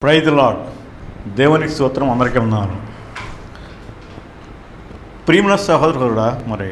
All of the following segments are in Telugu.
ప్రైజ్ లాడ్ దేవునికి స్తోత్రం అందరికీ ఉన్నాను ప్రియమైన సహోదరుడా మరి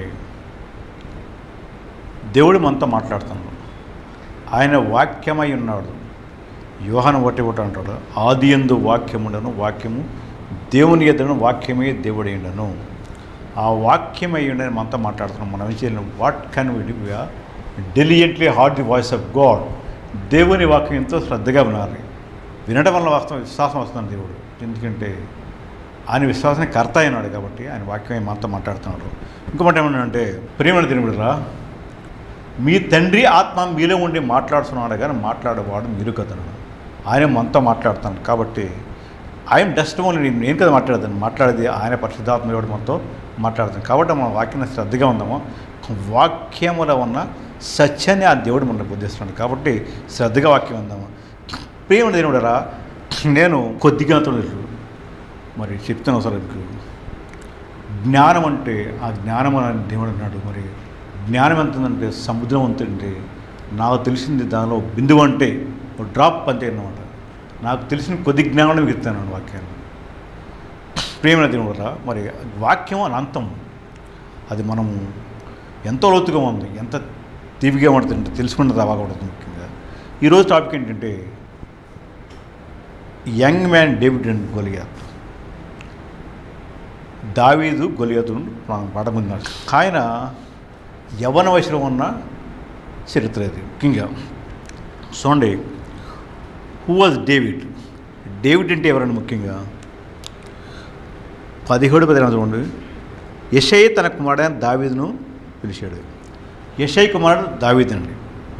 దేవుడు మనతో మాట్లాడుతున్నాడు ఆయన వాక్యమై ఉన్నాడు యోహన ఒకటి ఒకటి అంటాడు ఆది ఎందు వాక్యముండను వాక్యము దేవుని ఎదురు వాక్యమే దేవుడి ఉండను ఆ వాక్యమై ఉండని మనతో మాట్లాడుతున్నాం మనం ఏం చేయలేం what can we diligently hard the voice of God దేవుని వాక్యం ఎంతో శ్రద్ధగా వినాలి వినడం వల్ల వాస్తవం విశ్వాసం వస్తుంది దేవుడు ఎందుకంటే ఆయన విశ్వాసాన్ని కర్త అయినాడు కాబట్టి ఆయన వాక్యం మనతో మాట్లాడుతున్నాడు ఇంకొకటి ఏమన్నాడంటే ప్రియమైన దేవుడురా మీ తండ్రి ఆత్మ మీలో ఉండి మాట్లాడుతున్నాడు కానీ మాట్లాడేవాడు మీరు కదను ఆయన మనతో మాట్లాడుతున్నాడు కాబట్టి ఆయన డస్ట్ ఓన్లీ నేను నేను కదా మాట్లాడతాను మాట్లాడేది ఆయన పరిశుద్ధాత్మ దేవుడు మనతో మాట్లాడుతాను కాబట్టి మన వాక్యాన్ని శ్రద్ధగా ఉందాము వాక్యములో ఉన్న సత్యాన్ని ఆ దేవుడు మనకు బుద్ధిస్తున్నాడు కాబట్టి శ్రద్ధగా వాక్యం ఉందాము ప్రేమ దేవుడరా నేను కొద్దిగా తెలుసు మరి చెప్తాను అసలు మీకు జ్ఞానం అంటే ఆ జ్ఞానం అని దేవుడు అన్నాడు మరి జ్ఞానం ఎంత ఉందంటే సముద్రం అంతంటే నాకు తెలిసింది దానిలో బిందువు అంటే ఒక డ్రాప్ అంతే అన్నమాట నాకు తెలిసిన కొద్ది జ్ఞానం మీకు ఇస్తాను వాక్యాన్ని ప్రేమ దేవుడు మరి వాక్యం అనంతం అది మనము ఎంతో లోతుగా ఉంది ఎంత తీవిగా ఉంటుందంటే తెలుసుకున్నది అవ్వకూడదు ముఖ్యంగా ఈరోజు టాపిక్ ఏంటంటే young man David and Goliath దావీదు గొలియాతును పడమున్నాడు ఆయన యవన వయసులో ఉన్న చరిత్ర ఇది ముఖ్యంగా చూడండి హూ వాజ్ డేవిడ్ డేవిడ్ అంటే ఎవరండి ముఖ్యంగా పదిహేడు పదిహేను చూడండి యషయ్ తన కుమారుడైన దావీదును పిలిచాడు యషయ్ కుమారుడు దావీద్ అండి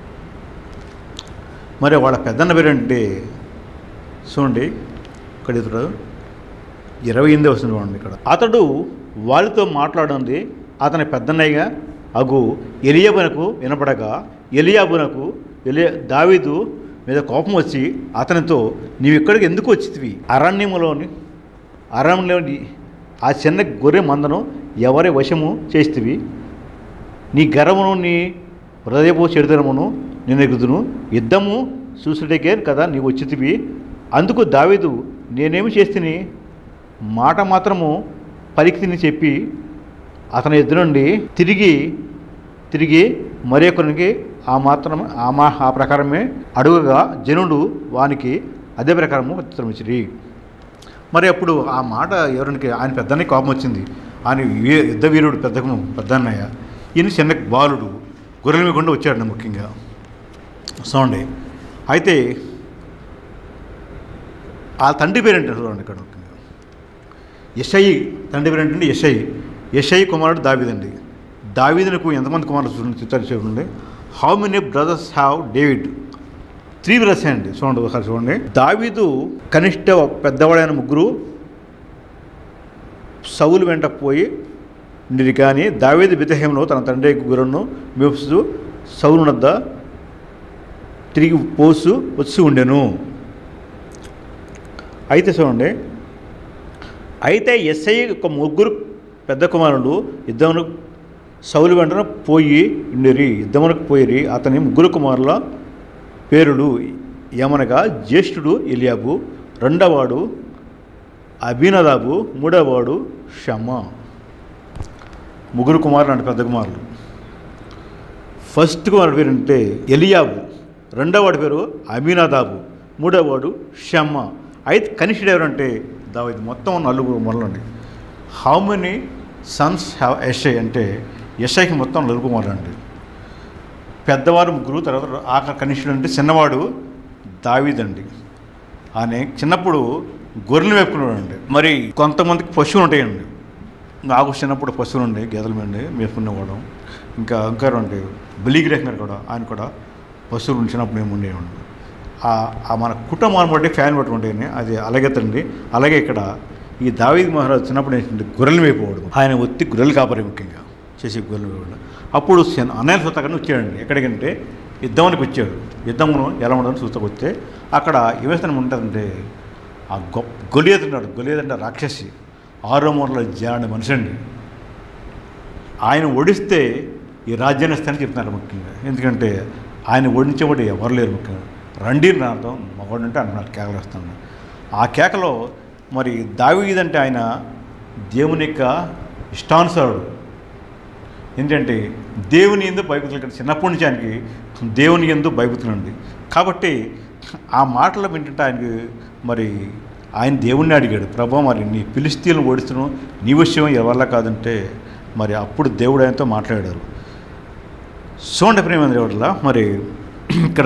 మరి వాళ్ళ పెద్దన్న పేరు అంటే చూడండి ఇక్కడ ఇతడు ఇరవై ఎనిమిది వస్తుంది చూడండి ఇక్కడ అతడు వారితో మాట్లాడింది అతని పెద్దన్నయ్యగా అగు ఎలియాబునకు వినపడగా ఎలియాబునకు ఎలియా దావీదు మీద కోపం వచ్చి అతనితో నీవు ఇక్కడికి ఎందుకు వచ్చితివి అరణ్యములోని అరణ్యంలోని ఆ చిన్న గొర్రె మందను ఎవరి వశము చేస్తివి నీ గర్వమును నీ హృదయపు చెడుతనమును నేను ఎగుదును యుద్ధము చూసుటకే కదా నీవు వచ్చితివి అందుకు దావీదు నేనేమి చేస్తుని మాట మాత్రము పలికితిని చెప్పి అతని ఎదురు నుండి తిరిగి తిరిగి మరొకరికి ఆ మాత్రం ఆ మా ఆ ప్రకారమే అడుగగా జనుడు వానికి అదే ప్రకారము ఉత్తరం ఇచ్చిరి మరి అప్పుడు ఆ మాట ఎవరికి ఆయన పెద్దనే కోపం వచ్చింది ఆయన వీ- యుద్ధ వీరుడు పెద్ద పెద్ద అన్నయ్య ఈయన చిన్న బాలుడు గొర్రెల మీద గుండా వచ్చాడు ముఖ్యంగా చూడండి అయితే ఆ తండ్రి పేరు ఏంటంటే చూడండి ఇక్కడ ముఖ్యంగా యషై తండ్రి పేరు ఏంటంటే యషై యషై కుమారుడు దావీదండి దావీదునకు ఎంతమంది కుమారులు చూడండి చిత్రాలు చూడండి how many brothers have David three brothers అండి చూడండి ఒకసారి చూడండి దావీదు కనిష్ట పెద్దవాడైన ముగ్గురు సౌలు వెంట పోయి ఉండిరి కానీ దావీదు బితహేంలో తన తండ్రి గుర్రను మేపుస్తూ సౌలు వద్ద తిరిగి పోసు వచ్చి ఉండెను అయితే చూడండి అయితే ఎస్ఐ ఒక ముగ్గురు పెద్ద కుమారుడు యుద్ధమును సౌలు వెంటనే పోయి ఉండిరి యుద్ధమునకు పోయిరి అతని ముగ్గురు కుమారుల పేరులు ఏమనగా జ్యేష్ఠుడు ఎలియాబు రెండవవాడు అభినదాబు మూడవవాడు షమ ముగ్గురు కుమారులు అంటే పెద్ద కుమారులు ఫస్ట్ కుమారుడు పేరు అంటే ఎలియాబు రెండవవాడి పేరు అమీనాదాబు మూడవవాడు షమ్మ అయితే కనిష్ఠుడు ఎవరంటే దావైదు మొత్తం నలుగురు మొదలండి how many sons have Jesse అంటే ఎస్ఐకి మొత్తం నలుగురు మొదలండి పెద్దవారు ముగ్గురు తర్వాత ఆఖరి కనిష్ఠుడు అంటే చిన్నవాడు దావీదండి ఆయన చిన్నప్పుడు గొర్రెలు మేపుకున్నాడండి మరి కొంతమందికి పశువులు ఉంటాయండి నాకు చిన్నప్పుడు పశువులు ఉండే గేదెల మీద మేపుకునేవాడు ఇంకా ఇంకా ఉండే బలిగ్రహం గారు కూడా ఆయన కూడా పశువులు చిన్నప్పుడు మేము ఉండేవాడు ఆ- ఆ మన కుటుంబాన్ని బట్టి ఫ్యాన్ బట్టి ఉండేవి అది అలాగే తండ్రి అలాగే ఇక్కడ ఈ దావీద్ మహారాజు చిన్నప్పుడు ఏంటంటే గొర్రెలు మేపేవాడు ఆయన ఒత్తి గొర్రెలు కాపరి ముఖ్యంగా చేసి గొర్రెలు మేపేవాడు అప్పుడు చిన్న అన్నయ్య సుతకని వచ్చాడండి ఎక్కడికంటే యుద్ధానికి వచ్చాడు యుద్ధమును ఎలా ఉండదని చూస్తూ వస్తే అక్కడ ఏమేస్తాను ఉంటుందంటే ఆ గొప్ప గొలియత్ ఉన్నాడు గొలియత్ అంటే రాక్షసి ఆరో మూరలో జాడి మనిషి అండి ఆయన ఓడిస్తే ఈ రాజ్యాన్ని ఇస్తానని చెప్తున్నారు ముఖ్యంగా ఎందుకంటే ఆయన ఓడించేవాడు ఎవరు లేరు ముఖ్యంగా రండి నాతో మగవాడు అంటే అన్నాడు కేకలేస్తాను ఆ కేకలో మరి దావీదంటే ఆయన దేవుని యొక్క ఇష్టానుసారుడు ఏంటంటే దేవుని ఎందు భయభక్తులు చిన్నప్పటి నుంచి ఆయనకి దేవుని ఎందు భయభక్తులు ఉంది కాబట్టి ఆ మాటలు వింటుంటే ఆయనకి మరి ఆయన దేవుణ్ణి అడిగాడు ప్రభా మరి నీ పిలిస్తీలను ఓడిస్తున్నావు నీ విషయం ఎవరిలా కాదంటే మరి అప్పుడు దేవుడు ఆయనతో మాట్లాడారు చూడండి ప్రేమ దేవుడులా మరి ఇక్కడ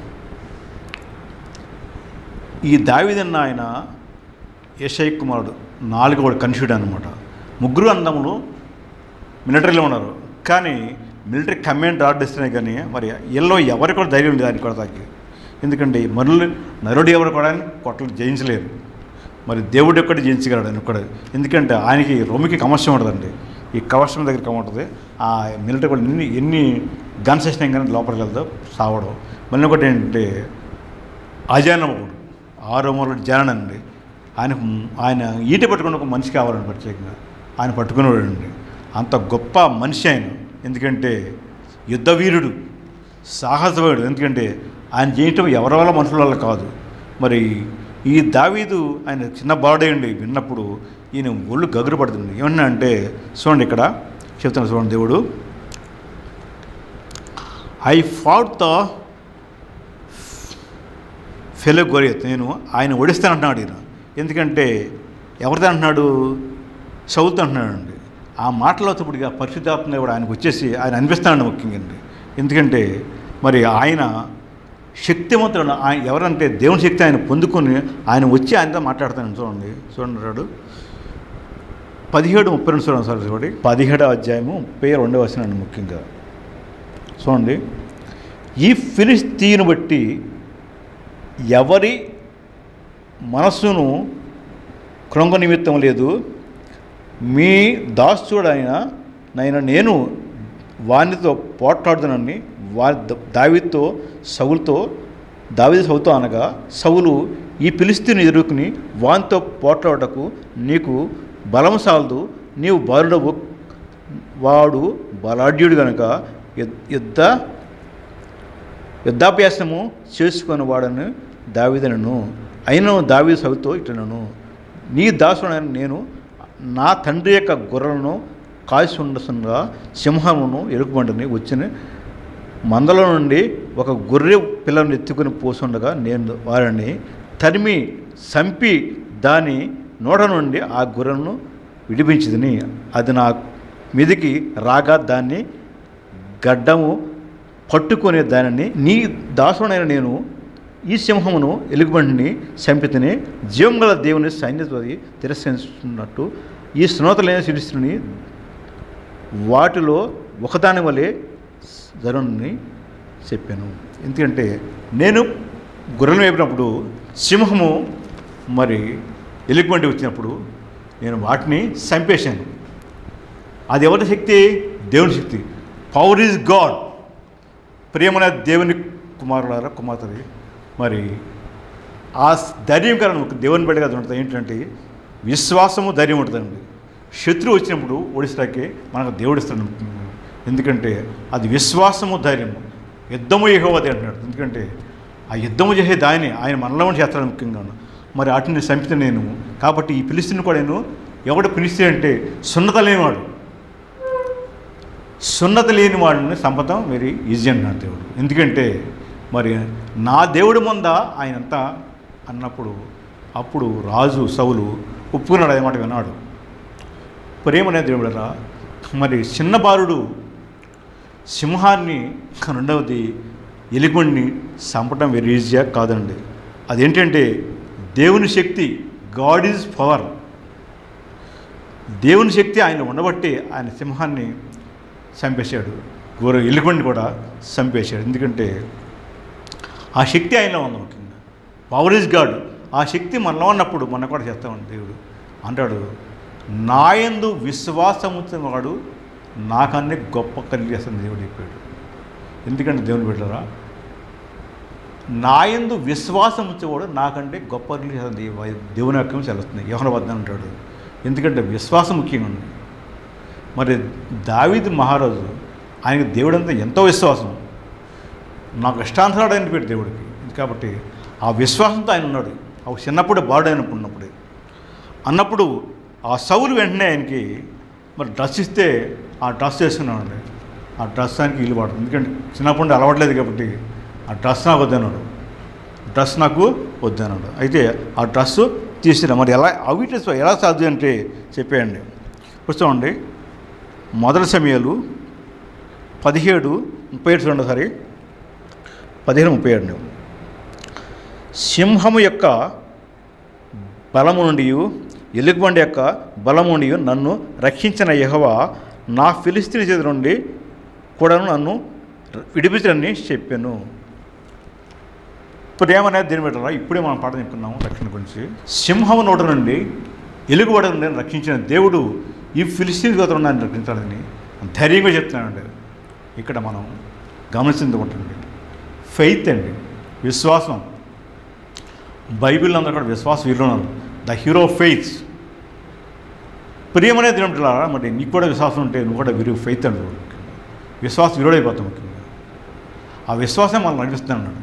ఈ దావిదన్న ఆయన యశయ్ కుమారుడు నాలుగోడు కన్ఫ్యూడ్ అనమాట ముగ్గురు అందములు మిలిటరీలో ఉన్నారు కానీ మిలిటరీ కమాండ్ ఆర్డర్ ఇస్తున్నాయి కానీ మరి వీళ్ళలో ఎవరికి కూడా ధైర్యం లేదు ఆయన కొడతాకి ఎందుకంటే మరులు నరుడు ఎవరు కూడా కొట్టలు జయించలేరు మరి దేవుడు ఒక్కటి జయించగలడు ఆయన ఒక్కడే ఎందుకంటే ఆయనకి రొమ్మికి కమర్షం ఉంటుందండి ఈ కవచం దగ్గర కమ ఉంటుంది ఆ మిలిటరీ కూడా ఎన్ని ఎన్ని గన్స్ వేసినా కానీ లోపలికి వెళ్తా సావడం మళ్ళీ ఒకటి ఏంటంటే అజానముడు ఆరో మూల జానన్ అండి ఆయన ఆయన ఈట పట్టుకుని ఒక మనిషి కావాలని ప్రత్యేకంగా ఆయన పట్టుకునేవాడండి అంత గొప్ప మనిషి ఆయన ఎందుకంటే యుద్ధవీరుడు సాహసవీరుడు ఎందుకంటే ఆయన చేయటం ఎవరి వల్ల మనుషుల వల్ల కాదు మరి ఈ దావీదు ఆయన చిన్న బాడీ అండి విన్నప్పుడు ఈయన ఒళ్ళు గగురు పడుతుంది ఏమన్నా అంటే చూడండి ఇక్కడ చెప్తాను చూడండి దేవుడు I fought the fellow Goliath నేను ఆయన ఓడిస్తానంటున్నాడు ఈయన ఎందుకంటే ఎవరితో అంటున్నాడు సౌత్ అంటున్నాడండి ఆ మాటలో ఇప్పటిగా పరిశుద్ధాత్మ కూడా ఆయనకు వచ్చేసి ఆయన అనిపిస్తానండి ముఖ్యంగా అండి ఎందుకంటే మరి ఆయన శక్తివంతుడు ఆయన ఎవరంటే దేవుని శక్తి ఆయన పొందుకొని ఆయన వచ్చి ఆయనతో మాట్లాడతాను చూడండి చూడండి రాడు పదిహేడు ముప్పై రెండు చూడండి సార్ చూడండి పదిహేడో అధ్యాయము ముప్పై రెండవ వచనండి ముఖ్యంగా చూడండి ఈ ఫిలిస్తీను బట్టి ఎవరి మనస్సును కృంగ నిమిత్తం లేదు మీ దాస్తుడైన నైనా నేను వానితో పోట్లాడుతానని వారి దావితో సౌలుతో దావిది సౌతో అనగా సౌలు ఈ పిలిస్తీని ఎదుర్కొని వానితో పోట్లాడటకు నీకు బలము సాలదు నీవు బాలుడవు వాడు బలాఢ్యుడు కనుక యుద్ధ యుద్ధాభ్యాసము చేసుకుని వాడని దావిదనను అయిన దావి సవితో ఇట్లనను నీ దాసుడైన నేను నా తండ్రి యొక్క గొర్రెలను కాల్చి ఉండగా సింహమును ఎరుకుబండిని వచ్చిన మందలో నుండి ఒక గొర్రె పిల్లను ఎత్తుకుని పోసుండగా నేను వారిని తరిమి చంపి దాని నోట నుండి ఆ గొర్రెను విడిపించిందని అది నా మీదికి రాగా దాన్ని గడ్డము పట్టుకునే దానిని నీ దాసుడైన నేను ఈ సింహమును ఎలుగుబంటిని చంపితేనే జీవం గల దేవుని సైన్యత్వది తిరస్కరిస్తున్నట్టు ఈ శ్రోతలైన శిరిస్తుని వాటిలో ఒకదాని వలె జరుని చెప్పాను ఎందుకంటే నేను గొర్రెలు వేపినప్పుడు సింహము మరి ఎలుగుబంటి వచ్చినప్పుడు నేను వాటిని చంపేశాను అది ఎవరి శక్తి దేవుని శక్తి పవర్ ఈజ్ గాడ్ ప్రేమన దేవుని కుమారులారా కుమార్తెది మరి ఆ ధైర్యం కారణం ఒక దేవుని బిడ్డగా ఉంటుంది ఏంటంటే విశ్వాసము ధైర్యం ఉంటుందండి శత్రువు వచ్చినప్పుడు ఓడిస్తాకే మనకు దేవుడు ఇస్తాడు ఎందుకంటే అది విశ్వాసము ధైర్యము యుద్ధము ఏహోవది అంటున్నాడు ఎందుకంటే ఆ యుద్ధము చేసే దాన్ని ఆయన మనలో ఉండి చేస్తాడు ముఖ్యంగా మరి వాటిని చంపితే నేను కాబట్టి ఈ పిలిస్తీని కూడా నేను ఎవడు పిలిస్తే అంటే సున్నత లేనివాడు సున్నత లేని వాడిని సంపదం వెరీ ఈజీ అన్నాడు దేవుడు ఎందుకంటే మరి నా దేవుడి ముంద ఆయన అంతా అన్నప్పుడు అప్పుడు రాజు సౌలు ఒప్పుకున్నాడు అదే మాట విన్నాడు ప్రేమనే దేవుడరా మరి చిన్న బాలుడు సింహాన్ని రెండవది ఎలుగుండిని చంపడం వెరీ ఈజీగా కాదండి అదేంటంటే దేవుని శక్తి గాడ్ ఈజ్ పవర్ దేవుని శక్తి ఆయన ఉండబట్టి ఆయన సింహాన్ని చంపేశాడు గోర ఎలుగుబండి కూడా చంపేశాడు ఎందుకంటే ఆ శక్తి ఆయనలో ఉంది ముఖ్యంగా పవర్ ఈజ్ గాడ్ ఆ శక్తి మనలో ఉన్నప్పుడు మన కూడా చేస్తామని దేవుడు అంటాడు నాయందు విశ్వాసం ఉంచిన వాడు నాకన్నీ గొప్ప కలిగేస్తుంది దేవుడు చెప్పాడు ఎందుకంటే దేవుని బిడ్డరా నాయందు విశ్వాసం ఉంచేవాడు నాకంటే గొప్ప కలిగేస్తుంది దేవుని వాక్యం చెల్లుస్తుంది యోహన వద్ద అంటాడు ఎందుకంటే విశ్వాసం ముఖ్యంగా ఉంది మరి దావీదు మహారాజు ఆయనకి దేవుడంతా ఎంతో విశ్వాసం నాకు ఇష్టానుసారుడు ఆయన పెట్టి దేవుడికి కాబట్టి ఆ విశ్వాసంతో ఆయన ఉన్నాడు ఒక చిన్నప్పుడు బాడైనప్పుడు ఉన్నప్పుడు అన్నప్పుడు ఆ సౌలు వెంటనే ఆయనకి మరి డ్రెస్ ఇస్తే ఆ డ్రెస్ వేసుకున్నాడండి ఆ డ్రెస్ ఆయనకి ఇల్లు పడుతుంది ఎందుకంటే చిన్నప్పటి నుండి అలవాట్లేదు కాబట్టి ఆ డ్రెస్ నాకు వద్దన్నాడు డ్రెస్ నాకు వద్దన్నాడు అయితే ఆ డ్రెస్ తీసిరా మరి ఎలా అవిట ఎలా సాధ్యం అంటే చెప్పేయండి చూడండి మొదటి సమయాలు పదిహేడు ముప్పై ఏడు చూడండి ఒకసారి పదిహేను ముప్పై ఏడు సింహము యొక్క బలము నుండి ఎలుగుబండి యొక్క బలము నుండి నన్ను రక్షించిన యెహోవా నా ఫిలిస్తీన్ చేతి నుండి కూడాను నన్ను విడిపించడని చెప్పాను ఇప్పుడు ఏమనేది దీని పెట్టారా ఇప్పుడే మనం పాట చెప్పుకున్నాము రక్షణ గురించి సింహము నోట నుండి ఎలుగుబడ నుండి రక్షించిన దేవుడు ఈ ఫిలిస్తీన్ గోత్రం నన్ను రక్షించాలని ధైర్యంగా చెప్తున్నానండి ఇక్కడ మనం గమనించింది ఉంటుంది ఫెయిత్ అండి విశ్వాసం బైబిల్ అందరూ కూడా విశ్వాసం వీరున్నారు ద హీరో ఫెయిత్స్ ప్రియమనే తినట్లా మరి నీకు కూడా విశ్వాసం ఉంటే నువ్వు కూడా విరు ఫెయిత్ అండి విశ్వాసం విరుడైపోతాం ముఖ్యంగా ఆ విశ్వాసం మనం నడిపిస్తున్నాను అన్నాడు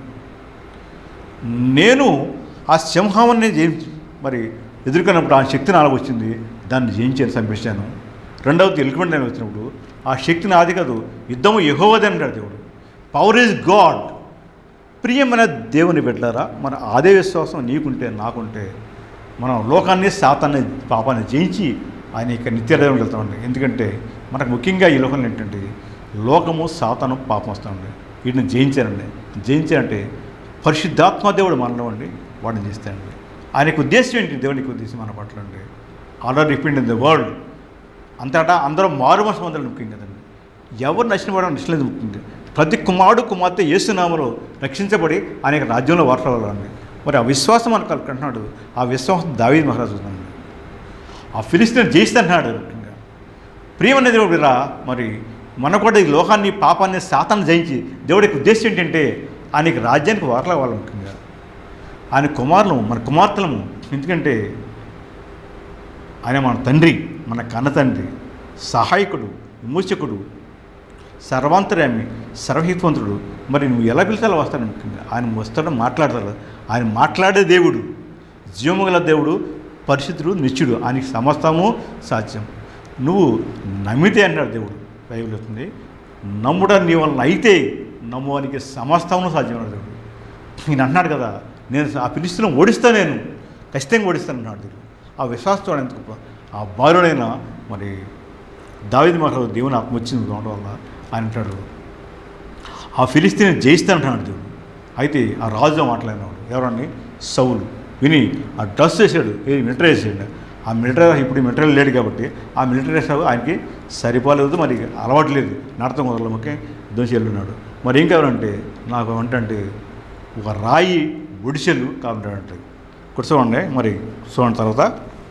నేను ఆ సింహాన్ని జయించి మరి ఎదుర్కొన్నప్పుడు ఆ శక్తి నాలుగు వచ్చింది దాన్ని జయించాను చంపేశాను రెండవది ఎలుగుబండి అని వచ్చినప్పుడు ఆ శక్తి నాది కాదు యుద్ధము యహోవది అంటాడు దేవుడు పవర్ ఈజ్ గాడ్ ప్రియమైన దేవుని బిడ్డలారా మన అదే విశ్వాసం నీకుంటే నాకుంటే మనం లోకాన్ని శాతాన్ని పాపాన్ని జయించి ఆయన ఇక నిత్యదేవం వెళ్తామండి ఎందుకంటే మనకు ముఖ్యంగా ఈ లోకంలో ఏంటంటే లోకము సాతాను పాపం వస్తామండి వీటిని జయించారండి జయించారంటే పరిశుద్ధాత్మ దేవుడు మనలో అండి వాడిని చేస్తాడండి ఆయనకు ఉద్దేశం ఏంటి దేవునికి ఉద్దేశం మన పట్ల అండి already repeat in the world అంతటా అందరూ మారు మనసు పొందడం ముఖ్యం కదండి ఎవరు నచ్చిన వాడు నచ్చలేదు ముఖ్యంగా ప్రతి కుమారుడు కుమార్తె యేసునామలో రక్షించబడి అనేక రాజ్యంలో వారసవ్వాలండి మరి ఆ విశ్వాసం మనకు అంటున్నాడు ఆ విశ్వాసం దావీద్ మహారాజు ఉందండి ఆ ఫిలిస్తీన్ జయిస్తాడు ముఖ్యంగా ప్రియమైన దేవుడు రా మరి మన కూడా ఈ లోకాన్ని పాపాన్ని శాతాన్ని జయించి దేవుడికి ఉద్దేశం ఏంటంటే ఆయనకి రాజ్యానికి వారల వాళ్ళం ముఖ్యంగా ఆయన కుమారులము మన కుమార్తెలము ఎందుకంటే ఆయన మన తండ్రి మన కన్న తండ్రి సహాయకుడు విమోచకుడు సర్వాంతర్యామి సర్వహితవంతుడు మరి నువ్వు ఎలా పిలిచాలో వస్తాడు ముఖ్యంగా ఆయన వస్తాడు మాట్లాడతాడు ఆయన మాట్లాడే దేవుడు జీవముగల దేవుడు పరిశుద్ధుడు నిత్యుడు ఆయనకి సమస్తము సాధ్యం నువ్వు నమ్మితే అన్నాడు దేవుడు బైబిల్ వస్తుంది నమ్ముడ నీ వలన అయితే నమ్మువానికి సమస్తము సాధ్యం అన్నాడు దేవుడు నేను అన్నాడు కదా నేను ఆ పిలుస్తున్న ఓడిస్తా నేను ఖచ్చితంగా ఓడిస్తాను అన్నాడు దేవుడు ఆ విశ్వాసంతో ఎంత గొప్ప ఆ బాలుడైన మరి దావిది మహారాజు దేవుని ఆత్మ వచ్చింది ఉండడం వల్ల ఆయన అంటాడు ఆ ఫిలిస్తీన్ జయిస్తానంటున్నాడు దేవుడు అయితే ఆ రాజు మాట్లాడినాడు ఎవరండి సౌలు విని ఆ డ్రెస్ వేసాడు ఏ మిలిటరీ వేసాడు ఆ మిలిటరీ ఇప్పుడు మిలిటరీ లేడు కాబట్టి ఆ మిలిటరీ వేసాడు ఆయనకి సరిపోలేదు మరి అలవాటు లేదు నడతం కుదరలమ్మకే దోషి వెళ్ళున్నాడు మరి ఏం కావాలంటే నాకు అంటే ఒక రాయి ఒడిసెలు కావాలంటే కూర్చోండి మరి చూడండి తర్వాత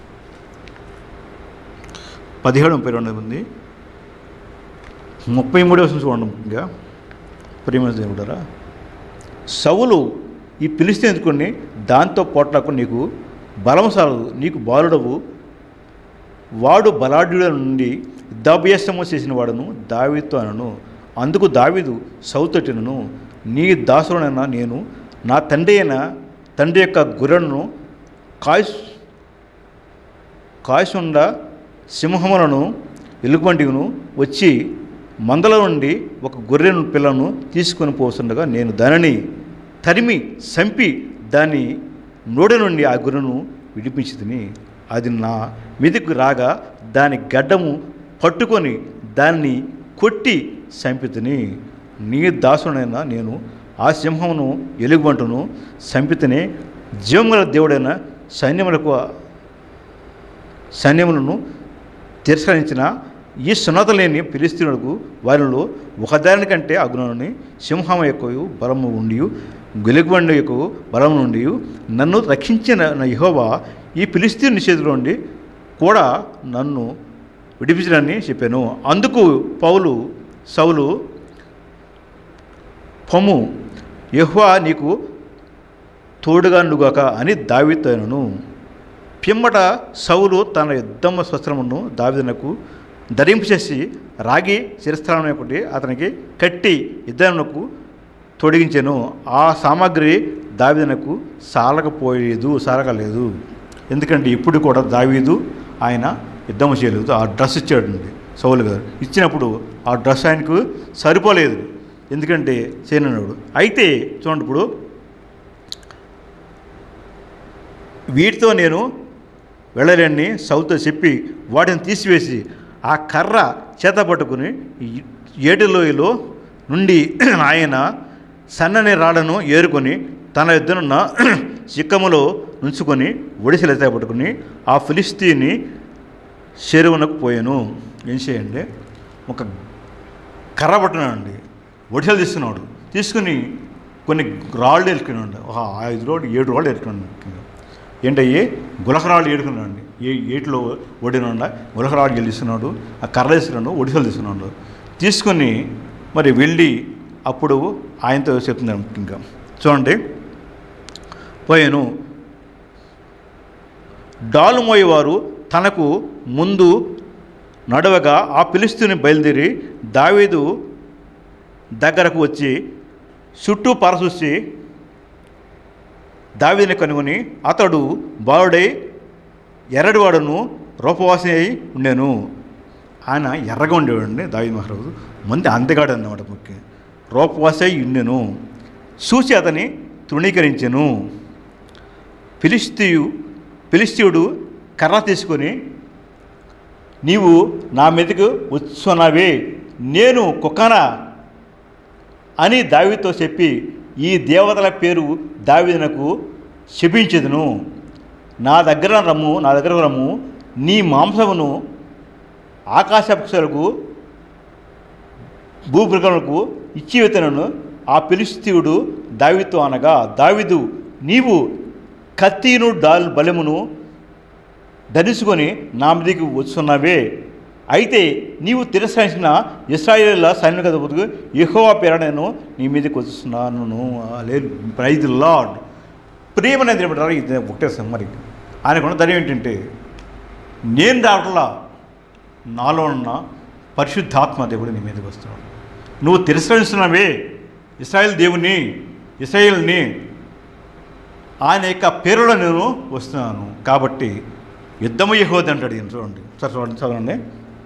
పదిహేడు ముప్పై రెండు ఉంది ముప్పై మూడవ వచనం చూడండి ముఖ్యంగా ప్రియమైన దేవుడరా సవులు ఈ పిలిస్తే ఎందుకుని దాంతో పోట్లాకు నీకు బలం సాలదు నీకు బాలుడవు వాడు బలాఢ్యుడ నుండి యుద్ధాభ్యాసము చేసిన వాడును దావీతో అనను అందుకు దావీదు సౌతటినను నీ దాసుడనైనా నేను నా తండ్రి అయిన తండ్రి యొక్క గుర్రను కాయ్ కాయసుండ సింహములను ఎలుగుబంటిను వచ్చి మందల నుండి ఒక గొర్రెను పిల్లను తీసుకొని పోతుండగా నేను దానిని తరిమి సంపి దాని నోడి నుండి ఆ గొర్రెను విడిపించి తిని అది నా మీదకు రాగా దాని గడ్డము పట్టుకొని దాన్ని కొట్టి సంపితిని నీ దాసుడైన నేను ఆ సింహమును ఎలుగుబంటును సంపితిని జీవముల దేవుడైన సైన్యములకు సైన్యములను తిరస్కరించిన ఈ సున్నత లేని ఫిలిస్తీనులకు వారిలో ఒకదాని కంటే అగ్నుని సింహం యొక్క బలము ఉండి గెలుగుబండి యొక్క బలము నుండి నన్ను రక్షించిన నా యెహోవా ఈ ఫిలిస్తీన్ చేతిలో నుండి కూడా నన్ను విడిపించడాన్ని చెప్పాను అందుకు పౌలు సౌలు పొమ్ము యెహోవా నీకు తోడుగా నుగాక అని దావితను పిమ్మట సౌలు తన యుద్ధమ స్వస్త్రమును దావిదనకు ధరింపచేసి రాగి శిరస్థానం ఒకటి అతనికి కట్టి యుద్ధమునకు తొడిగించాను ఆ సామాగ్రి దావీదునకు సాలకపోలేదు సాలకలేదు ఎందుకంటే ఇప్పుడు కూడా దావీదు ఆయన యుద్ధం చేయలేదు ఆ డ్రెస్ ఇచ్చాడండి సౌలు గారు ఇచ్చినప్పుడు ఆ డ్రెస్ ఆయనకు సరిపోలేదు ఎందుకంటే చేయనన్నాడు అయితే చూడండి ఇప్పుడు వీటితో నేను వెళ్ళలేని సౌతో చెప్పి వాటిని తీసివేసి ఆ కర్ర చేత పట్టుకుని ఈ- ఏటిలోయలో నుండి ఆయన సన్నని రాళ్లను ఏరుకొని తన ఎద్దునున్న చిక్కములో ఉంచుకొని ఒడిసెలు ఎత్త పట్టుకుని ఆ ఫిలిస్తీని చెరువునకు పోయాను ఏం చేయండి ఒక కర్ర పట్టున్నాడండి ఒడిసెలు తీసుకున్నాడు తీసుకుని కొన్ని రాళ్ళు ఎలుకున్నాడు ఒక ఐదు రాళ్ళు ఏడు రాళ్ళు ఎలుకున్నాడు ఏంటయ్యి గులకరాళ్ళు ఏడుకున్నాడు ఏ ఏటిలో ఓడినండ గులకరాళ్ళు గెలుస్తున్నాడు ఆ కర్ర తీసుకున్నాడు ఒడిసెలు తీసుకున్నాడు తీసుకొని మరి వెళ్ళి అప్పుడు ఆయనతో చెప్తున్నాడు ఇంకా చూడండి పోయాను డాలు మోయేవారు తనకు ముందు నడవగా ఆ పిలుస్తుని బయలుదేరి దావీదు దగ్గరకు వచ్చి చుట్టూ పరచూసి దావీదుని కనుగొని అతడు బాలుడై ఎర్రడివాడును రూపవాసి అయి ఉండేను ఆయన ఎర్రగా ఉండేవాడండి దావీదు మహారాజు మంది అందగాడు అన్నమాట ముఖ్యం రూపవాసి అయి ఉండెను చూసి అతని తృణీకరించెను ఫిలిస్తీయు ఫిలిస్తీయుడు కర్ర తీసుకొని నీవు నా మీదకు వచ్చున్నావే నేను కుక్కనా అని దావీతో చెప్పి ఈ దేవతల పేరు దావీదునకు శపించదును నా దగ్గర రమ్ము నా దగ్గర రమ్ము నీ మాంసమును ఆకాశ పక్షులకు భూమృగములకు ఇచ్చి వెతనను ఆ పిలిస్తీయుడు దావితో అనగా దావిదు నీవు కత్తిను డాల్ బలమును ధరించుకొని నా మీదకి వస్తున్నావే అయితే నీవు తిరస్కరించిన ఇస్రాయేల్ సైనిక దొరుకుతూ యెహోవా పేర నేను నీ మీదకి వస్తున్నాను లేదు ప్రైజ్ లాడ్ ప్రేమనేది ఏమంటారు ఇది ఒకటే మరి ఆయనకున్న ధైర్యం ఏంటంటే నేను రావట్లా నాలో ఉన్న పరిశుద్ధాత్మ దేవుడు నీ మీదకి వస్తున్నాడు నువ్వు తిరస్కరిస్తున్నావే ఇస్రాయేల్ దేవుని ఇస్రాయేల్ని ఆయన యొక్క పేరులో నేను వస్తున్నాను కాబట్టి యుద్ధము యహోది అంటాడు ఈయన చూడండి సార్ చూడండి చదవండి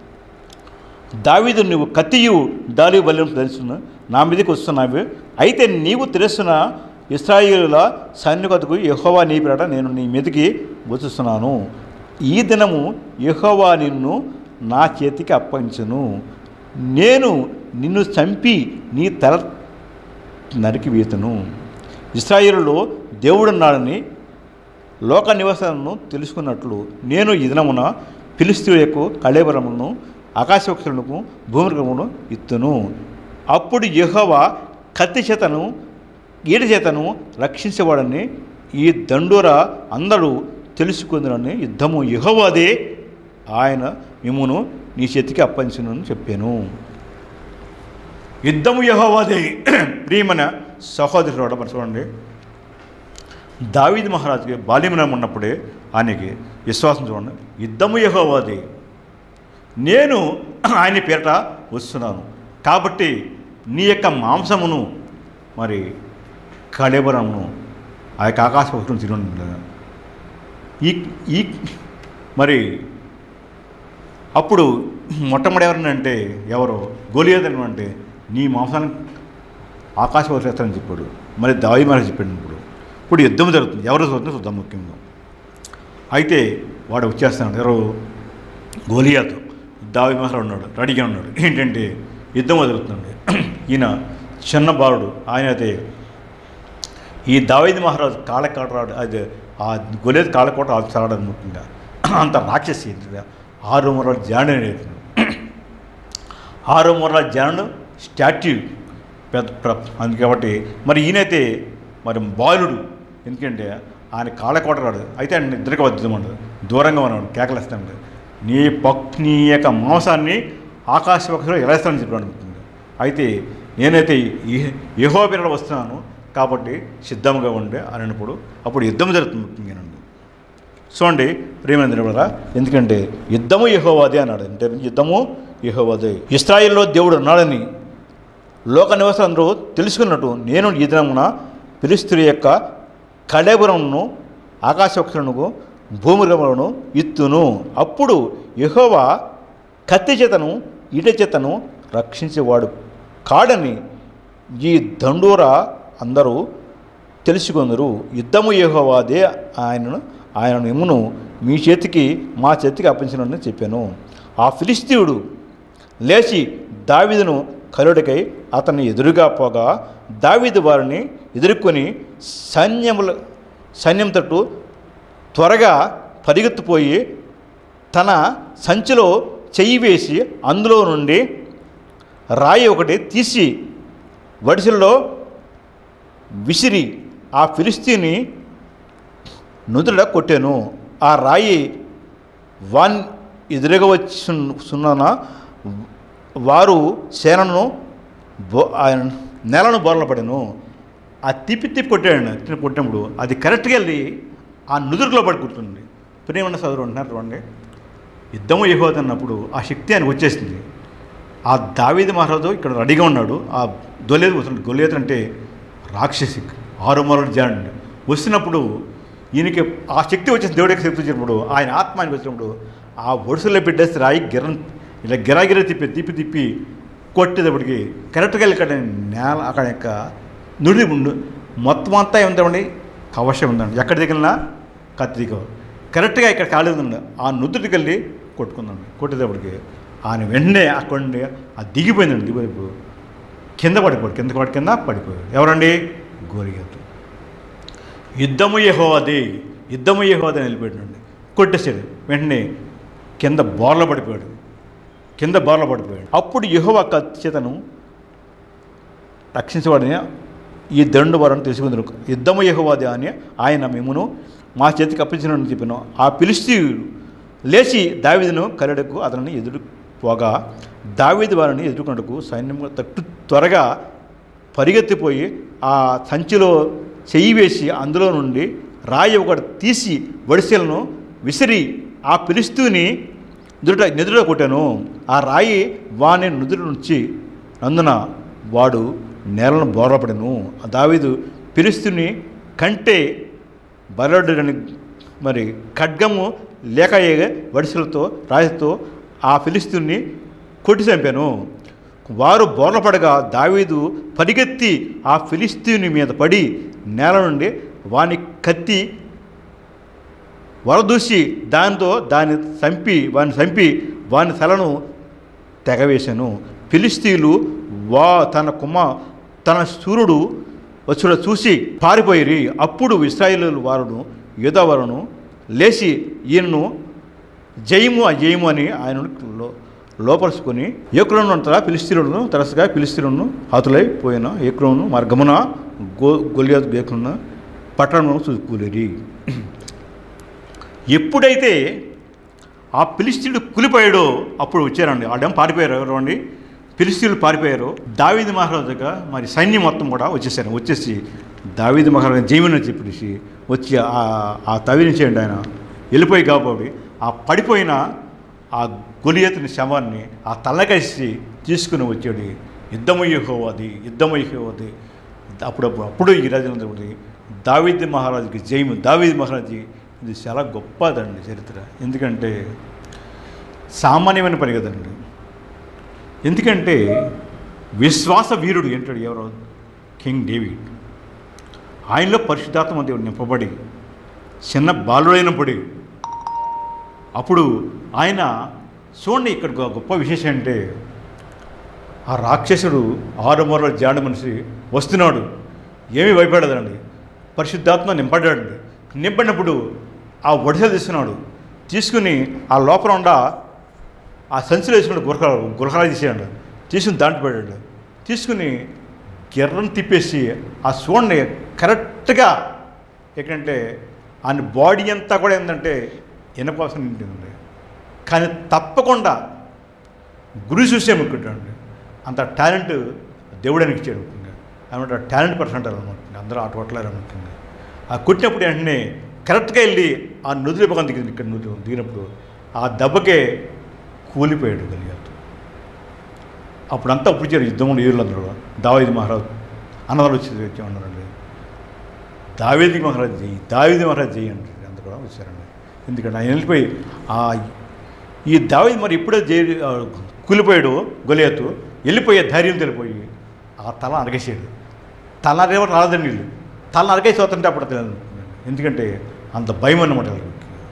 దావీదు నువ్వు కత్తియు డాలి బల్యం ధరిస్తున్న నా మీదకి వస్తున్నావు అయితే నీవు తెలుస్తున్న ఇస్రాయిల సైనికతకు యెహోవా నీ పేరట నేను నీ మీదకి వచ్చుస్తున్నాను ఈ దినము యెహోవా నిన్ను నా చేతికి అప్పగించును నేను నిన్ను చంపి నీ తల నరికి వీతను ఇస్రాయిల్లో దేవుడున్నాడని లోక నివాసాలను తెలుసుకున్నట్లు నేను ఈ దినమున ఫిలిస్తీయులకు కళేబరమును ఆకాశవక్షులకు భూమికమును ఇత్తును అప్పుడు యెహోవా కత్తి చేతను ఈట చేతను రక్షించేవాడని ఈ దండోర అందరూ తెలుసుకుందరని యుద్ధము యెహోవాదే ఆయన మిమ్మును నీ చేతికి అప్పగించునని చెప్పాను యుద్ధము యెహోవాదే ప్రియమైన సహోదరుడు మరి చూడండి దావీద్ మహారాజుకి బాల్యమనం ఉన్నప్పుడే ఆయనకి విశ్వాసం చూడండి యుద్ధము యెహోవాది నేను ఆయన పేరట వస్తున్నాను కాబట్టి నీ యొక్క మాంసమును మరి కళేబరమును ఆ యొక్క ఆకాశ పక్షులను తిరుగుతుంది ఈ ఈ మరి అప్పుడు మొట్టమొదటి ఎవరని అంటే ఎవరు గోలియదని అంటే నీ మాంసాన్ని ఆకాశ పక్షులు చెప్పాడు మరి దావి మహారాజ్ చెప్పాడు ఇప్పుడు ఇప్పుడు యుద్ధం జరుగుతుంది ఎవరు జరుగుతుందో చూద్దాం ముఖ్యంగా అయితే వాడు వచ్చేస్తున్నాడు ఎవరు గోలియాతు దావి మహారాజు ఉన్నాడు రెడీగా ఉన్నాడు ఏంటంటే యుద్ధం జరుగుతుంది ఈయన చిన్న బాలుడు ఆయన అయితే ఈ దావేది మహారాజు కాళ్ళకాటరాడు అది ఆ గొలేదు కాళ్ళకోట చాలడం ముఖ్యంగా అంత రాక్షసి ఆరు మూరల జాండు అనేది ఆరు మూరల జాండు స్టాట్యూ పెద్ద ప్ర- అందుకే కాబట్టి మరి ఈయనైతే మరి బాలుడు ఎందుకంటే ఆయన కాళ్ళకోట రాడు అయితే ఆయన నిద్రకు వద్దాం ఉండదు దూరంగా ఉన్నాడు కేకలేస్తాడు నీ పక్ నీ యొక్క మాంసాన్ని ఆకాశ పక్షులు ఎలాస్తానని చెప్పాడు అనుకుంటుంది అయితే నేనైతే యహో పేరు వస్తున్నాను కాబట్టి సిద్ధంగా ఉండే అన్నప్పుడు అప్పుడు యుద్ధం జరుగుతుంది ముఖ్యంగానండి చూడండి ప్రేమేంద్ర కూడా ఎందుకంటే యుద్ధము యహోవాదే అన్నాడు అంటే యుద్ధము యహోవాదే ఇస్రాయిల్లో దేవుడు ఉన్నాడని లోక నివాసులందరూ తెలుసుకున్నట్టు నేను ఈ దినమున ఫిలిస్తీన్ యొక్క కడేబురమును ఆకాశవక్షులను భూమిరములను ఇత్తును అప్పుడు యెహోవా కత్తి చేతను ఇట చేతను రక్షించేవాడు కాడని ఈ దండూర అందరూ తెలుసుకొందరు యుద్ధము యెహోవాదే ఆయనను ఆయన ఎమ్మును మీ చేతికి మా చేతికి అప్పగించినని చెప్పాను ఆ ఫిలిస్తీయుడు లేచి దావీదును కలుడికై అతన్ని ఎదురుగా పోగా దావీదు వారిని ఎదుర్కొని సైన్యముల సైన్యం తట్టు త్వరగా పరిగెత్తిపోయి తన సంచిలో చెయ్యి వేసి అందులో నుండి రాయి ఒకటి తీసి వడిసెల్లో విసిరి ఆ ఫిలిస్తీని నుదుట కొట్టాను ఆ రాయి వాన్ ఎదురుగా వచ్చి సున్న వారు సేనను బో ఆయన నేలను బోర్ల పడాను ఆ తిప్పి తిప్పి కొట్టాడు తిప్పి కొట్టినప్పుడు అది కరెక్ట్గా వెళ్ళి ఆ నుదురులో పడి కూర్చుంది ప్రేమన్న సోదరు అంటున్నారు చూడండి యుద్ధము అన్నప్పుడు ఆ శక్తి ఆయనకు వచ్చేసింది ఆ దావీది మహారాజు ఇక్కడ రెడీగా ఉన్నాడు ఆ దొలేదు వస్తుంది గొలేతు అంటే రాక్షసి ఆరుమరుడు జాండ్ వచ్చినప్పుడు ఈయనకి ఆ శక్తి వచ్చేసి దేవుడికి శక్తి వచ్చినప్పుడు ఆయన ఆత్మ ఆయనకి వచ్చినప్పుడు ఆ ఒడుసులో పెట్టేసి రాయి గిర్రం ఇలా గిరాగిరా తిప్పి తిప్పి తిప్పి కొట్టేటప్పటికి కరెక్ట్గా వెళ్ళి ఇక్కడ నేల అక్కడ యొక్క నుడి ఉండు మొత్తం అంతా ఏముందండి కవశం ఉందండి ఎక్కడ దిగినా కత్తి దిగ కరెక్ట్గా ఇక్కడ ఖాళీ ఉందండి ఆ నుదుటికి వెళ్ళి కొట్టుకుందండి కొట్టేటప్పటికి ఆయన వెంటనే అక్కడ నుండి అది దిగిపోయిందండి దిగిపోయి కింద పడిపోయాడు కింద పడి కింద పడిపోయాడు ఎవరండి గోరిగేతు యుద్ధము యెహోవాది యుద్ధము యెహోవాది అని నిలిపెట్టినండి కొట్టేశాడు వెంటనే కింద బోర్ల పడిపోయాడు కింద బోర్ల పడిపోయాడు అప్పుడు యెహోవా కత్తి చేతను రక్షించబడిన ఈ దండు వారని తెలుసుకుందరు యుద్ధము యెహోవాది అని ఆయన మిమ్మును మా చేతికి అప్పించినని చెప్పాను ఆ పిలిస్తీయుడు లేచి దావీదును కరడకు అతనిని ఎదురు పోగా దావీదు వారిని ఎదుర్కొన్నకు సైన్యం తట్టు త్వరగా పరిగెత్తిపోయి ఆ సంచిలో చెయ్యి వేసి అందులో నుండి రాయి ఒకటి తీసి వడిసెలను విసిరి ఆ పిలుస్తూని నుదుట నిదుట కొట్టాను ఆ రాయి వాని నుదురు నుంచి నందున వాడు నేలను బోరపడను ఆ దావీదు పిలుస్తుని కంటే బలడుని మరి ఖడ్గము లేక వడిసెలతో రాయితో ఆ ఫిలిస్తీన్ని కొట్టి చంపాను వారు బోర్లపడగా దావీదు పరిగెత్తి ఆ ఫిలిస్తీని మీద పడి నేల నుండి వాని కత్తి వరదూసి దానితో దాన్ని చంపి వాని చంపి వాని తలను తెగవేశాను ఫిలిస్తీన్లు వా తన కుమ తన సూర్యుడు వచ్చుడ చూసి పారిపోయిరి అప్పుడు ఇస్రాయేలు వారును యూదవరును లేచి ఈయనను జయము అజయము అని ఆయనను లో లోపరుచుకొని ఏకులను అంతటా ఫిలిస్తీనులను తరచుగా ఫిలిస్తీనులను హతులైపోయిన ఏకులను మార్గమున గో గొలియా ఏకులను పట్టణమును చూసుకూలేరి ఎప్పుడైతే ఆ ఫిలిస్తీనుడు కులిపోయాడో అప్పుడు వచ్చారండి ఆడేం పారిపోయారు ఎవరు అండి ఫిలిస్తీన్లు పారిపోయారు దావీది మహారాజుగా మరి సైన్యం మొత్తం కూడా వచ్చేసారు వచ్చేసి దావీది మహారాజు జైమని చెప్పేసి వచ్చి ఆ ఆ తవిని చేయండి ఆయన వెళ్ళిపోయి కాబట్టి ఆ పడిపోయిన ఆ గొలియతుని శవాన్ని ఆ తల్లకేసి తీసుకుని వచ్చాడు యుద్ధమయ్యేహోవది యుద్ధమయ్యేహోవది అప్పుడు అప్పుడు ఈ రాజు దావీది మహారాజుకి జైము దావీది మహారాజు ఇది చాలా గొప్పదండి చరిత్ర ఎందుకంటే సామాన్యమైన పని కదండి ఎందుకంటే విశ్వాస వీరుడు ఏంటాడు ఎవరు కింగ్ డేవిడ్ ఆయనలో పరిశుద్ధాత్మ దేవుడు నింపబడి చిన్న బాలుడైనప్పుడు అప్పుడు ఆయన చూడండి ఇక్కడ గొ- గొప్ప విశేషం అంటే ఆ రాక్షసుడు ఆరు మూరల జాడ మనిషి వస్తున్నాడు ఏమీ భయపడదండి పరిశుద్ధాత్మ నింపడాడండి నింపడినప్పుడు ఆ ఒడిసెలు తీసుకున్నాడు తీసుకుని ఆ లోపల ఉండ ఆ సంచిలో వేసుకున్నాడు గురక గురకలా తీసేయండి తీసుకుని దాంట్లో పడాడు తీసుకుని గిర్రను తిప్పేసి ఆ చూడండి కరెక్ట్గా ఏంటంటే ఆయన బాడీ అంతా కూడా ఏంటంటే ఇనపాసం నిండింది కానీ తప్పకుండా గురి చూసే ముక్కుంటాడు అంత టాలెంట్ దేవుడు ఆయనకి ఇచ్చాడు ముఖ్యంగా అనమాట టాలెంట్ పర్సన్ అంటారు అనమాట అందరూ అటు కొట్టలేరు ముఖ్యంగా ఆ కొట్టినప్పుడు వెంటనే కరెక్ట్గా వెళ్ళి ఆ నుదిరి పక్కన దిగింది ఇక్కడ నుదిరి దిగినప్పుడు ఆ దెబ్బకే కూలిపోయాడు గలియాతు అప్పుడంతా అప్పుడు ఇచ్చారు యుద్ధంలో ఏరులందరూ దావైది మహారాజు అన్నదాలు వచ్చి వచ్చి ఉన్నారండి దావేది మహారాజ్ జై దావేది మహారాజ్ జై అంటారు అంత కూడా వచ్చారండి ఎందుకంటే ఆయన వెళ్ళిపోయి ఆ ఈ దావేది మరి ఇప్పుడే జై ఆ, కూలిపోయాడు గొలియతు వెళ్ళిపోయే ధైర్యం తెలిపోయి ఆ తల అరగేసాడు తల అరగేవారు రాలేదండి వీళ్ళు తల అరగేసి వస్తుంటే అప్పుడు తెలియదు ఎందుకంటే అంత భయం అన్నమాట వాళ్ళకి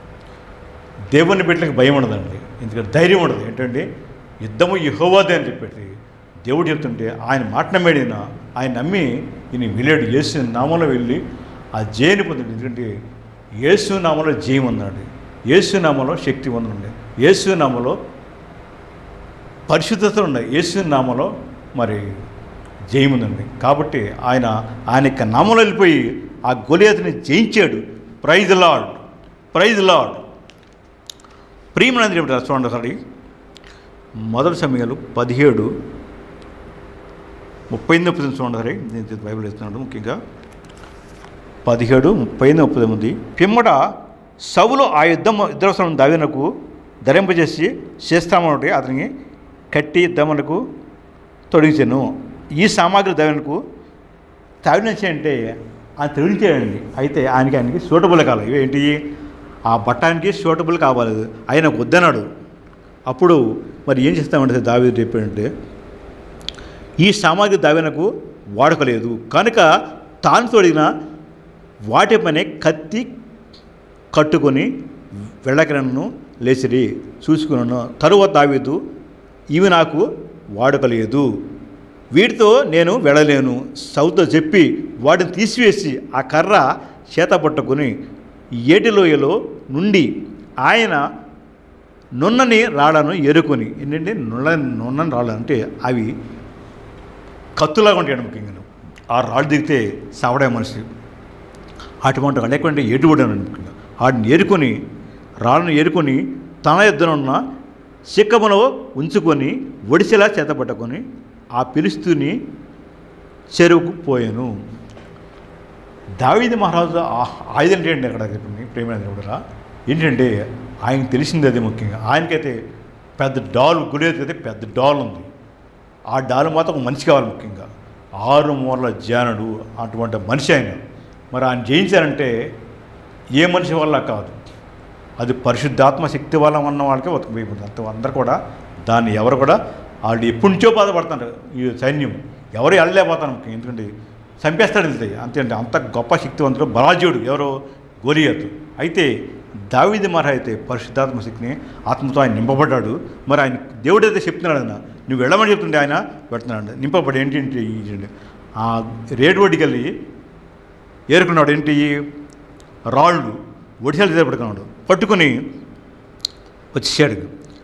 దేవుని బిడ్డలకు భయం ఉండదండి ఎందుకంటే ధైర్యం ఉండదు ఏంటంటే యుద్ధము యహోవాదే అని చెప్పేసి దేవుడు చెప్తుంటే ఆయన మాట నమ్మేడిన ఆయన నమ్మి ఈయన వెళ్ళాడు యేసు నామంలో వెళ్ళి ఆ జయని పొందాడు ఎందుకంటే యేసు నామంలో జయం ఉన్నాడు యేసు నామంలో శక్తి ఉందండి యేసు నామంలో పరిశుద్ధత ఉన్నాయి యేసు నామంలో మరి జయం ఉందండి కాబట్టి ఆయన ఆయన యొక్క నామంలో వెళ్ళిపోయి ఆ గొలియతని జయించాడు ప్రైజ్ లాడ్ ప్రైజ్ లాడ్ ప్రియమనంది ఏమిటి చూడండి ఒకసారి మొదటి సమయాలు పదిహేడు ముప్పై ఎనిమిది ముప్పై తొమ్మిది చూడండి ఒకసారి నేను బైబిల్ ఇస్తున్నాడు ముఖ్యంగా పదిహేడు ముప్పై ఎనిమిది ముప్పై తొమ్మిది పిమ్మట సవులు ఆ యుద్ధం యుద్ధవసరం దావినకు ధరింపజేసి చేస్తామని అతనికి కట్టి యుద్ధమునకు తొడిగించాను ఈ సామాగ్రి దావినకు తావినచ్చి అంటే ఆయన తొడిగించాడండి అయితే ఆయనకి ఆయనకి సూటబుల్ కావాలి ఏంటి ఆ బట్టానికి సూటబుల్ కావాలి ఆయన వద్దన్నాడు అప్పుడు మరి ఏం చేస్తామంటే దావి చెప్పాడంటే ఈ సామాగ్రి దావెనకు వాడకలేదు కనుక తాను తొడిగిన వాటి పని కత్తి కట్టుకొని వెళ్ళకరను లేచిరి చూసుకున్నాను తరువాత దావీదు ఇవి నాకు వాడకలేదు వీటితో నేను వెళ్ళలేను సౌతో చెప్పి వాటిని తీసివేసి ఆ కర్ర చేత పట్టుకుని ఏటిలోయలో నుండి ఆయన నున్నని రాళ్ళను ఎరుకొని ఏంటంటే నున్న నున్నని రాళ్ళు అంటే అవి కత్తులాగా ఉంటాయి ముఖ్యంగా ఆ రాళ్ళు దిగితే సావడే మనిషి అటువంటి వాళ్ళు లేకుంటే ఎటువంటి ముఖ్యంగా వాటిని ఏరుకొని రాళ్ళను ఏరుకొని తన ఎద్దునున్న సిక్కములో ఉంచుకొని ఒడిసెలా చేతపట్టుకొని ఆ పిలుస్తుని చెరువుకు పోయాను దావీది మహారాజు ఆ- ఆయుధం ఏంటంటే అక్కడ చెప్పండి ప్రేమైన దేవుడురా ఏంటంటే ఆయనకు తెలిసింది అది ముఖ్యంగా ఆయనకైతే పెద్ద డాల్ గుడి అయితే పెద్ద డాల్ ఉంది ఆ డాల్ మాత్రం ఒక మనిషి కావాలి ముఖ్యంగా ఆరు మూరల జానుడు అటువంటి మనిషి ఆయన మరి ఆయన జయించారంటే ఏ మనిషి వల్ల కాదు అది పరిశుద్ధాత్మ శక్తి వల్ల ఉన్న వాళ్ళకే ఉతకపోయిపోతుంది అంత అందరు కూడా దాన్ని ఎవరు కూడా వాళ్ళు ఎప్పటి నుంచో బాధపడుతున్నారు ఈ సైన్యం ఎవరు వెళ్ళలేకపోతారు ముఖ్యం ఎందుకంటే చంపేస్తాడు వెళ్తాయి అంతే అంటే అంత గొప్ప శక్తివంతుడు బలాజీవుడు ఎవరో గోలియత్ అయితే దావీది మహా అయితే పరిశుద్ధాత్మ శక్తిని ఆత్మతో ఆయన నింపబడ్డాడు మరి ఆయన దేవుడు అయితే చెప్తున్నాడు ఆయన నువ్వు వెళ్ళమని చెప్తుంటే ఆయన పెడుతున్నాడు నింపబడి ఏంటి ఏంటి ఈ- ఆ రేటు వడ్డీకి వెళ్ళి ఏరుకున్నాడు ఏంటి రాళ్ళు ఒడిశాలు చేత పట్టుకున్నాడు పట్టుకొని వచ్చేసాడు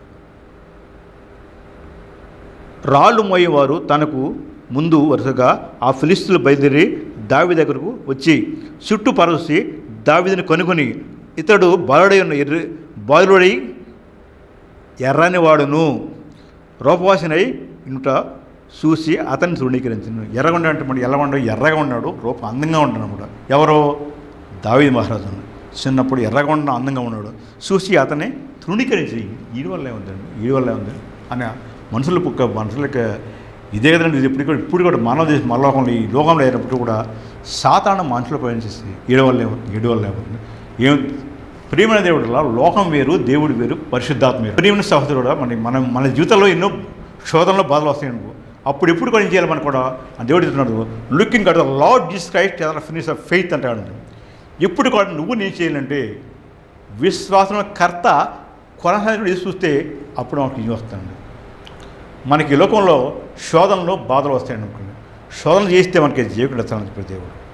రాళ్ళు మోయేవారు తనకు ముందు వరుసగా ఆ ఫిలిస్తులు బయలుదేరి దావి దగ్గరకు వచ్చి చుట్టూ పరచి దావిదిని కనుగొని ఇతడు బాలుడై ఉన్న ఎర్ర బాలుడై ఎర్రని వాడును రూపవాసినై ఇంట చూసి అతన్ని తృణీకరించను ఎర్రగొండ అంటే మరి ఎర్రగొండ ఎర్రగా ఉన్నాడు రూపం అందంగా ఉన్నాడు అనమాట ఎవరో దావీద్ మహారాజు చిన్నప్పుడు ఎర్రగొండ అందంగా ఉన్నాడు చూసి అతన్ని తృణీకరించి ఈడి వల్ల ఏముందండి ఈడి వల్ల ఏముంది అని మనుషుల పుక్క మనుషులకి ఇదే కదండి ఇది ఇప్పుడు కూడా ఇప్పుడు కూడా మానవ దేశం మరలోకంలో ఈ లోకంలో అయినప్పుడు కూడా సాధారణ మనుషులు ప్రయాణించేసి ఏడు వల్ల ఏమవుతుంది ఏడు వల్ల ఏమవుతుంది ఏం ప్రియమైన దేవుడులా లోకం వేరు దేవుడు వేరు పరిశుద్ధాత్మ వేరు ప్రియమైన సహోదరుడు మన మన మన జీవితంలో ఎన్నో శోధనలో బాధలు వస్తాయి అనుకో అప్పుడు ఎప్పుడు కూడా ఏం చేయాలి మనం కూడా ఆ దేవుడు చెప్తున్నాడు looking at the Lord Jesus Christ finish of faith అంటాడు ఎప్పుడు కూడా నువ్వు నేను చేయాలంటే విశ్వాసం కర్త కొనసాగి చేసి చూస్తే అప్పుడు మనకి ఇది వస్తుంది మనకి ఈ లోకంలో శోధనలో బాధలు వస్తాయి అనుకోండి శోధన చేస్తే మనకి జీవితం వస్తానని చెప్పే దేవుడు